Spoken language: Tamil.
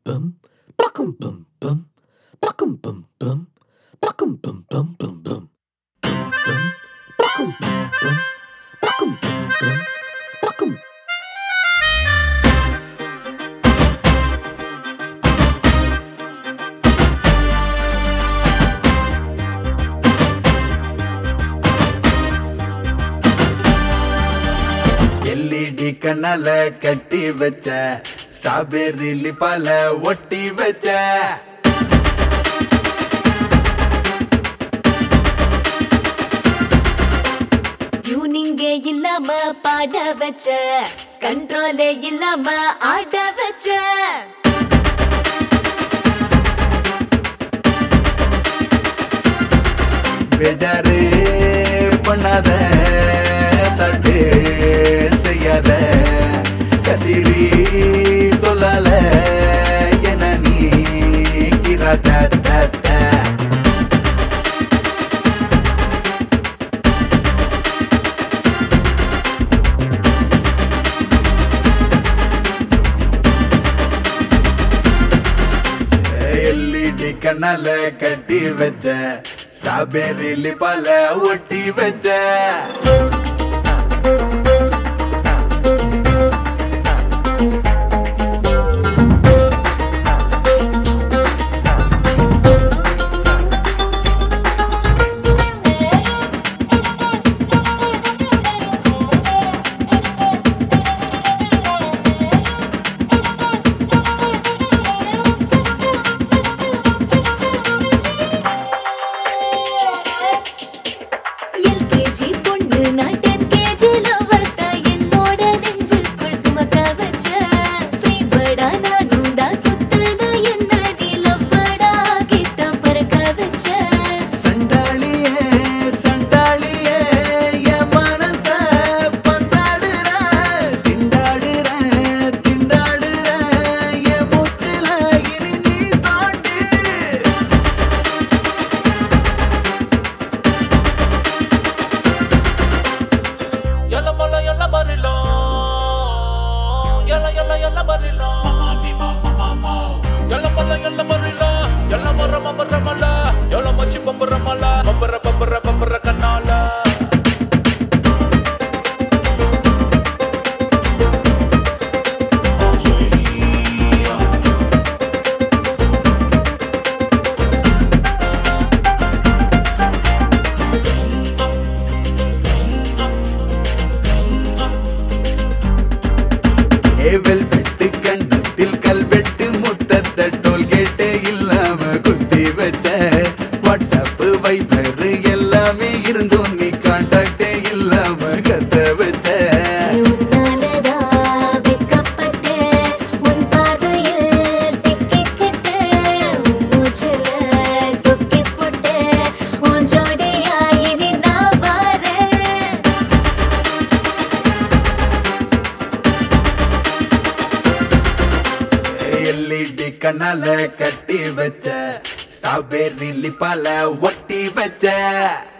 bum, buckum bum bum, buckum bum bum, buckum bum bum bum bum, bum bum, buckum bum bum, buckum bum bum, buckum. LED கண்ணால கட்டி வச்ச ஸ்ட்ராபெர்ரி லிப்பால ஒட்டி வச்ச டியூனிங்கே இல்லாம பாட வச்ச கண்ட்ரோலே இல்லாம ஆட வச்ச பேஜாரு பண்ணாத தட்டு செய்யாத கதிரி சொல்லால என நீ கிராத்த தத்த எல்இடி கண்ணால கட்டி வச்ச ஸ்ட்ராபெர்ரி லிப்பால ஒட்டி வச்ச எல்கேஜி பொண்ணு நான் டென் கேஜி லவ்வர்த்த என்னோட நெஞ்சுக்குள் சுமக்க வச்ச ஃப்ரீபர்டா நானும் தான் சுத்துன என்ன நீ லவ்வர்டா கிட்ட பறக்க வச்ச சண்டாளியே சண்டாளியே என் மனச பந்தாடுற திண்டாடுற திண்டாடுற என் மூச்சுல இனி நீ தாண்டு Yalla mala yalla barilo Yalla yalla yalla barilo Yalla mala yalla barilo Yalla marra marra mala Yalla machi bambara mala Bambara bambara bambara kanala ஏவல் வெட்டு கண்ணத்தில் கல்வெட்டு முத்தத்த டோல்கேட்டு இல்லாம குத்தி வச்ச வாட்ஸ்அப் வைபர் எல்லாமே இருந்தும் நீ கான்டாக்டே இல்லாம கத்த வச்ச உன்னாலதா வெட்கப்பட்டு உன் பார்வையில் சிக்கிக்கிட்டு உன் மூச்சுல சொக்கிப் போட்டு உன் ஜோடியா இனி நான் வாரேன் எல்இடி கண்ணால கட்டி வச்ச ஸ்ட்ராபெர்ரி லிப்பால ஒட்டி வச்ச